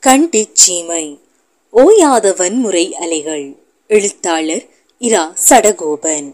கண்டிச் சீமை ஓயாத வன்முறை அலைகள் எழுத்தாளர் இரா சடகோபன்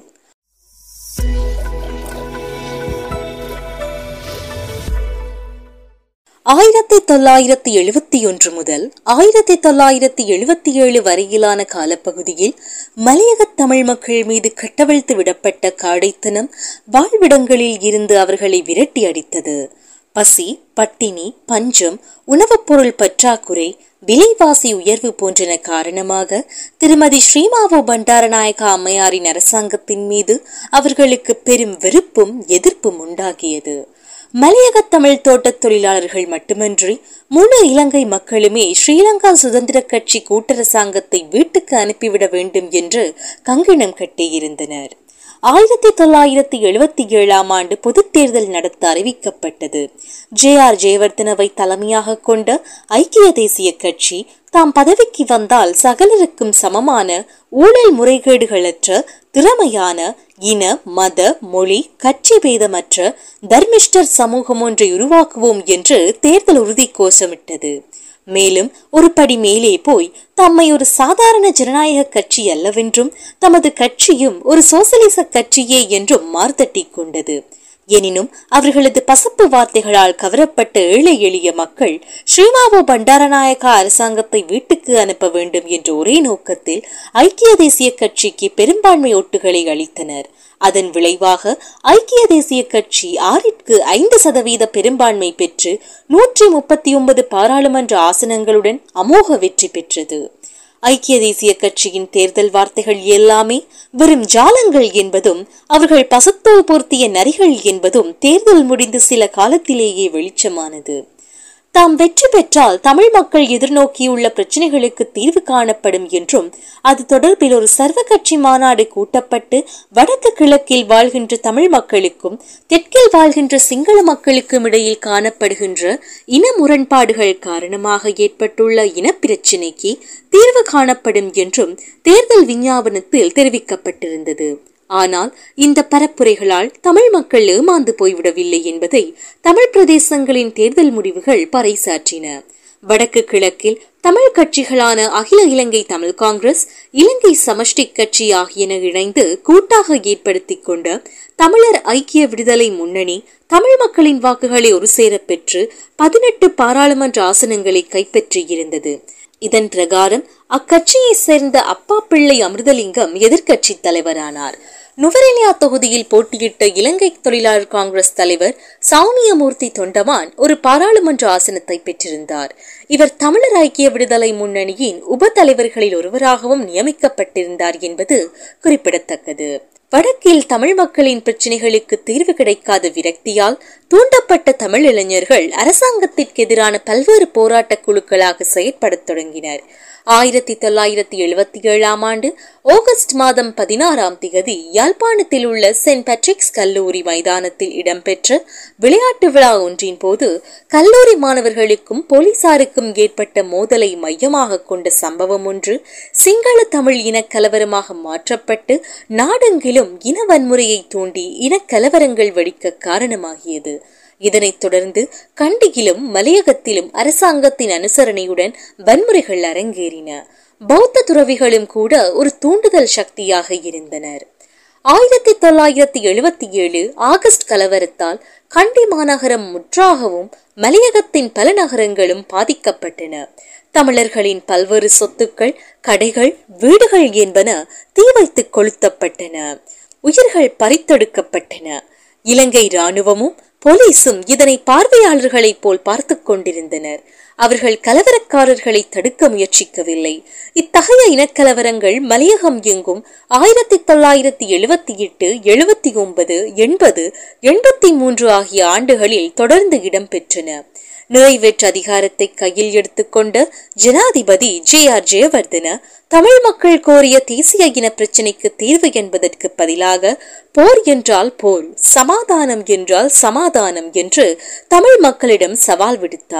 ஆயிரத்தி தொள்ளாயிரத்தி எழுபத்தி ஒன்று முதல் ஆயிரத்தி தொள்ளாயிரத்தி எழுபத்தி ஏழு வரையிலான காலப்பகுதியில் மலையக தமிழ் மக்கள் மீது கட்டவிழ்த்து விடப்பட்ட காடைத்தனம் வாழ்விடங்களில் இருந்து அவர்களை விரட்டி அடித்தது பசி பட்டினி பஞ்சம் உணவுப் பொருள் பற்றாக்குறை விலைவாசி உயர்வு போன்றன காரணமாக திருமதி ஸ்ரீமாவோ பண்டாரநாயகா அம்மையாரின் அரசாங்கத்தின் மீது அவர்களுக்கு பெரும் வெறுப்பும் எதிர்ப்பும் உண்டாகியது மலையக தமிழ் தோட்டத் தொழிலாளர்கள் மட்டுமன்றி முழு இலங்கை மக்களுமே ஸ்ரீலங்கா சுதந்திர கட்சி கூட்டரசாங்கத்தை வீட்டுக்கு அனுப்பிவிட வேண்டும் என்று கங்கணம் கட்டியிருந்தனர் ஆயிரத்தி தொள்ளாயிரத்தி எழுபத்தி ஏழாம் ஆண்டு பொதுத் தேர்தல் நடத்த அறிவிக்கப்பட்டது ஜே ஆர் ஜெயவர்தனவை தலைமையாக கொண்ட ஐக்கிய தேசிய கட்சி தாம் பதவிக்கு வந்தால் சகலருக்கும் சமமான ஊழல் முறைகேடுகளற்ற திறமையான இன மத மொழி கட்சி பேதமற்ற தர்மிஷ்டர் சமூகம் ஒன்றை உருவாக்குவோம் என்று தேர்தல் உறுதி கோஷமிட்டது மேலும் ஒரு படி மேலே போய் தம்மை ஒரு சாதாரண ஜனநாயக கட்சி அல்லவென்றும் தமது கட்சியும் ஒரு சோசலிச கட்சியே என்றும் மார்த்தட்டிக் கொண்டது எனினும் அவர்களது பசப்பு வார்த்தைகளால் கவரப்பட்ட ஏழை எளிய மக்கள் ஸ்ரீமாவோ பண்டாரநாயகா அரசாங்கத்தை வீட்டுக்கு அனுப்ப வேண்டும் என்ற ஒரே நோக்கத்தில் ஐக்கிய தேசிய கட்சிக்கு பெரும்பான்மை ஓட்டுகளை அளித்தனர் அதன் விளைவாக ஐக்கிய தேசிய கட்சி ஆறிற்கு ஐந்து சதவீத பெரும்பான்மை பெற்று நூற்றி முப்பத்தி ஒன்பது பாராளுமன்ற ஆசனங்களுடன் அமோக வெற்றி பெற்றது ஐக்கிய தேசிய கட்சியின் தேர்தல் வார்த்தைகள் எல்லாமே வெறும் ஜாலங்கள் என்பதும் அவர்கள் பசத்தோல் பொருத்திய நரிகள் என்பதும் தேர்தல் முடிந்து சில காலத்திலேயே வெளிச்சமானது தாம் வெற்றி பெற்றால் தமிழ் மக்கள் எதிர்நோக்கியுள்ள பிரச்சனைகளுக்கு தீர்வு காணப்படும் என்றும் அது தொடர்பில் ஒரு சர்வ கட்சி மாநாடு கூட்டப்பட்டு வடக்கு கிழக்கில் வாழ்கின்ற தமிழ் மக்களுக்கும் தெற்கில் வாழ்கின்ற சிங்கள மக்களுக்கும் இடையில் காணப்படுகின்ற இன முரண்பாடுகள் காரணமாக ஏற்பட்டுள்ள இனப்பிரச்சினைக்கு தீர்வு காணப்படும் என்றும் தேர்தல் விஞ்ஞாபனத்தில் தெரிவிக்கப்பட்டிருந்தது ஆனால் இந்த பரப்புரைகளால் தமிழ் மக்கள் ஏமாந்து போய்விடவில்லை என்பதை தமிழ் பிரதேசங்களின் தேர்தல் முடிவுகள் பறைசாற்றின வடக்கு கிழக்கில் தமிழ் கட்சிகளான அகில இலங்கை தமிழ் காங்கிரஸ் இலங்கை சமஷ்டி கட்சி ஆகியன இணைந்து கூட்டாக ஏற்படுத்தி கொண்ட தமிழர் ஐக்கிய விடுதலை முன்னணி தமிழ் மக்களின் வாக்குகளை ஒரு சேர பெற்று பதினெட்டு பாராளுமன்ற ஆசனங்களை கைப்பற்றியிருந்தது இதன் பிரகாரம் அக்கட்சியை சேர்ந்த அப்பா பிள்ளை அமிர்தலிங்கம் எதிர்க்கட்சி தலைவரானார் நுவரெலியா தொகுதியில் போட்டியிட்ட இலங்கை தொழிலாளர் காங்கிரஸ் தலைவர் சௌமியமூர்த்தி தொண்டமான் ஒரு பாராளுமன்ற ஆசனத்தை பெற்றிருந்தார் இவர் தமிழர் ஐக்கிய விடுதலை முன்னணியின் உப தலைவர்களில் ஒருவராகவும் நியமிக்கப்பட்டிருந்தார் என்பது குறிப்பிடத்தக்கது வடக்கில் தமிழ் மக்களின் பிரச்சனைகளுக்கு தீர்வு கிடைக்காத விரக்தியால் தூண்டப்பட்ட தமிழ் இளைஞர்கள் அரசாங்கத்திற்கு எதிரான பல்வேறு போராட்ட குழுக்களாக செயற்படத் தொடங்கினர் ஆயிரத்தி தொள்ளாயிரத்தி எழுபத்தி ஏழாம் ஆண்டு ஆகஸ்ட் மாதம் பதினாறாம் திகதி யாழ்ப்பாணத்தில் உள்ள சென்ட் பேட்ரிக்ஸ் கல்லூரி மைதானத்தில் இடம்பெற்ற விளையாட்டு விழா ஒன்றின் போது கல்லூரி மாணவர்களுக்கும் போலீசாருக்கும் ஏற்பட்ட மோதலை மையமாக கொண்ட சம்பவம் ஒன்று சிங்கள தமிழ் இனக்கலவரமாக மாற்றப்பட்டு நாடெங்கிலும் இன வன்முறையை தூண்டி இனக்கலவரங்கள் வெடிக்க காரணமாகியது இதனைத் தொடர்ந்து கண்டியிலும் மலையகத்திலும் அரசாங்கத்தின் அனுசரணையுடன் வன்முறைகள் அரங்கேறின பௌத்த துறவிகளும் கூட ஒரு தூண்டுதல் சக்தியாக இருந்தனர் ஆயிரத்தி தொள்ளாயிரத்தி எழுபத்தி ஏழு ஆகஸ்ட் கலவரத்தால் கண்டி மாநகரம் முற்றாகவும் மலையகத்தின் பல நகரங்களும் பாதிக்கப்பட்டன தமிழர்களின் பல்வேறு சொத்துக்கள் கடைகள் வீடுகள் என்பன தீ வைத்து கொளுத்தப்பட்டன உயிர்கள் பறித்தெடுக்கப்பட்டன இலங்கை இராணுவமும் போலீசும் இதனை பார்வையாளர்களைப் போல் பார்த்து கொண்டிருந்தனர் அவர்கள் கலவரக்காரர்களை தடுக்க முயற்சிக்கவில்லை இத்தகைய இனக்கலவரங்கள் மலையகம் எங்கும் ஆயிரத்தி தொள்ளாயிரத்தி எழுபத்தி எட்டு எழுபத்தி ஒன்பது எண்பது எண்பத்தி மூன்று ஆகிய ஆண்டுகளில் தொடர்ந்து இடம்பெற்றன நிறைவேற்று அதிகாரத்தை கையில் எடுத்துக்கொண்ட ஜனாதிபதி ஜே ஆர் ஜெயவர்தன தமிழ் மக்கள் கோரிய தேசிய இன பிரச்சினைக்கு தீர்வு என்பதற்கு பதிலாக போர் என்றால் போர் சமாதானம் என்றால் சமாதானம் என்று தமிழ் மக்களிடம் சவால் விடுத்தார்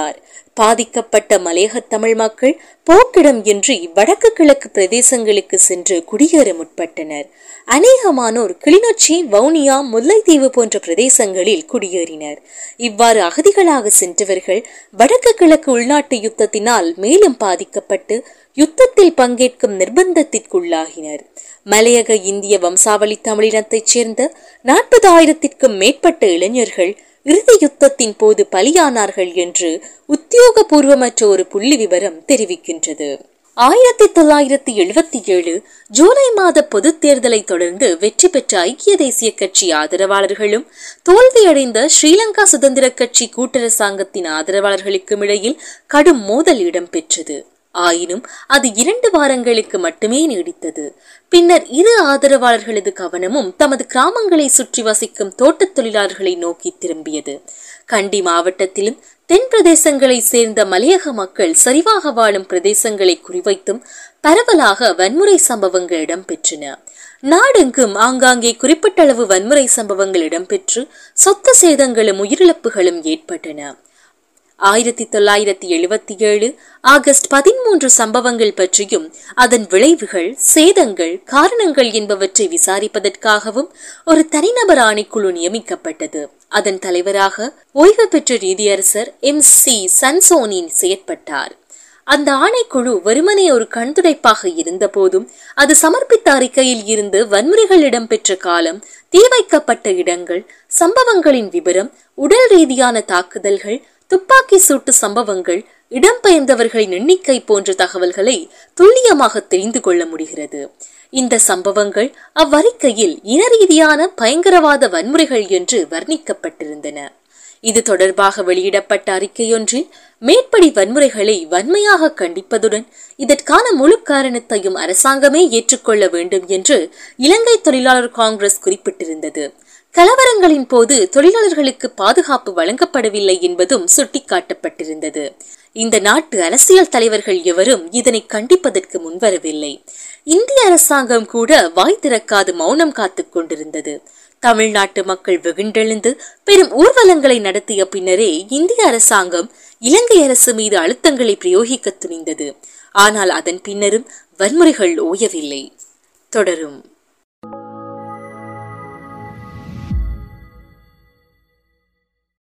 பாதிக்கப்பட்ட மலையக தமிழ் மக்கள் போக்கிடம் இன்றி வடக்கு கிழக்கு பிரதேசங்களுக்கு சென்று குடியேற முற்பட்டனர் அநேகமானோர் கிளிநொச்சி வவுனியா முல்லைத்தீவு போன்ற பிரதேசங்களில் குடியேறினர் இவ்வாறு அகதிகளாக சென்றவர்கள் வடக்கு கிழக்கு உள்நாட்டு யுத்தத்தினால் மேலும் பாதிக்கப்பட்டு யுத்தத்தில் பங்கேற்கும் நிர்பந்தத்திற்குள்ளாகினர் மலையக இந்திய வம்சாவளி தமிழினத்தைச் சேர்ந்த நாற்பதாயிரத்திற்கும் மேற்பட்ட இளைஞர்கள் இறுதி யுத்தத்தின் போது பலியானார்கள் என்று உத்தியோகபூர்வமற்ற ஒரு புள்ளி விவரம் தெரிவிக்கின்றது ஆயிரத்தி தொள்ளாயிரத்தி எழுபத்தி ஏழு ஜூலை மாத பொதுத் தேர்தலை தொடர்ந்து வெற்றி பெற்ற ஐக்கிய தேசிய கட்சி ஆதரவாளர்களும் தோல்வியடைந்த ஸ்ரீலங்கா சுதந்திர கட்சி கூட்டரசாங்கத்தின் ஆதரவாளர்களுக்கும் இடையில் கடும் மோதல் இடம்பெற்றது ஆயினும் அது இரண்டு வாரங்களுக்கு மட்டுமே நீடித்தது பின்னர் இரு ஆதரவாளர்களது கவனமும் தமது கிராமங்களை சுற்றி வசிக்கும் தோட்டத் தொழிலாளர்களை நோக்கி திரும்பியது கண்டி மாவட்டத்திலும் தென் பிரதேசங்களை சேர்ந்த மலையக மக்கள் சரிவாக வாழும் பிரதேசங்களை குறிவைத்தும் பரவலாக வன்முறை சம்பவங்கள் இடம்பெற்றன நாடெங்கும் ஆங்காங்கே குறிப்பிட்ட அளவு வன்முறை சம்பவங்கள் இடம்பெற்று சொத்து சேதங்களும் உயிரிழப்புகளும் ஏற்பட்டன ஆயிரத்தி தொள்ளாயிரத்தி எழுபத்தி ஏழு ஆகஸ்ட் பதிமூன்று சம்பவங்கள் பற்றியும் அதன் விளைவுகள் சேதங்கள் காரணங்கள் என்பவற்றை விசாரிப்பதற்காகவும் ஒரு தனிநபர் ஆணைக்குழு நியமிக்கப்பட்டது அதன் தலைவராக ஓய்வு பெற்ற நீதியரசர் எம் சி சன்சோனின் செயற்பட்டார் அந்த ஆணைக்குழு வெறுமனே ஒரு கண்துடைப்பாக இருந்த போதும் அது சமர்ப்பித்த அறிக்கையில் இருந்து வன்முறைகள் இடம்பெற்ற காலம் தீ வைக்கப்பட்ட இடங்கள் சம்பவங்களின் விபரம் உடல் ரீதியான தாக்குதல்கள் துப்பாக்கி சூட்டு சம்பவங்கள் இடம்பெயர்ந்தவர்களின் எண்ணிக்கை போன்ற தகவல்களை துல்லியமாக தெரிந்து கொள்ள முடிகிறது இந்த சம்பவங்கள் அவ்வறிக்கையில் இன ரீதியான பயங்கரவாத வன்முறைகள் என்று வர்ணிக்கப்பட்டிருந்தன இது தொடர்பாக வெளியிடப்பட்ட அறிக்கையொன்றில் மேற்படி வன்முறைகளை வன்மையாக கண்டிப்பதுடன் இதற்கான முழு காரணத்தையும் அரசாங்கமே ஏற்றுக்கொள்ள வேண்டும் என்று இலங்கை தொழிலாளர் காங்கிரஸ் குறிப்பிட்டிருந்தது கலவரங்களின் போது தொழிலாளர்களுக்கு பாதுகாப்பு வழங்கப்படவில்லை என்பதும் சுட்டிக்காட்டப்பட்டிருந்தது இந்த நாட்டு அரசியல் தலைவர்கள் எவரும் இதனை கண்டிப்பதற்கு முன்வரவில்லை இந்திய அரசாங்கம் கூட வாய் திறக்காது மௌனம் காத்துக் கொண்டிருந்தது தமிழ்நாட்டு மக்கள் வெகுண்டெழுந்து பெரும் ஊர்வலங்களை நடத்திய பின்னரே இந்திய அரசாங்கம் இலங்கை அரசு மீது அழுத்தங்களை பிரயோகிக்க துணிந்தது ஆனால் அதன் பின்னரும் வன்முறைகள் ஓயவில்லை தொடரும்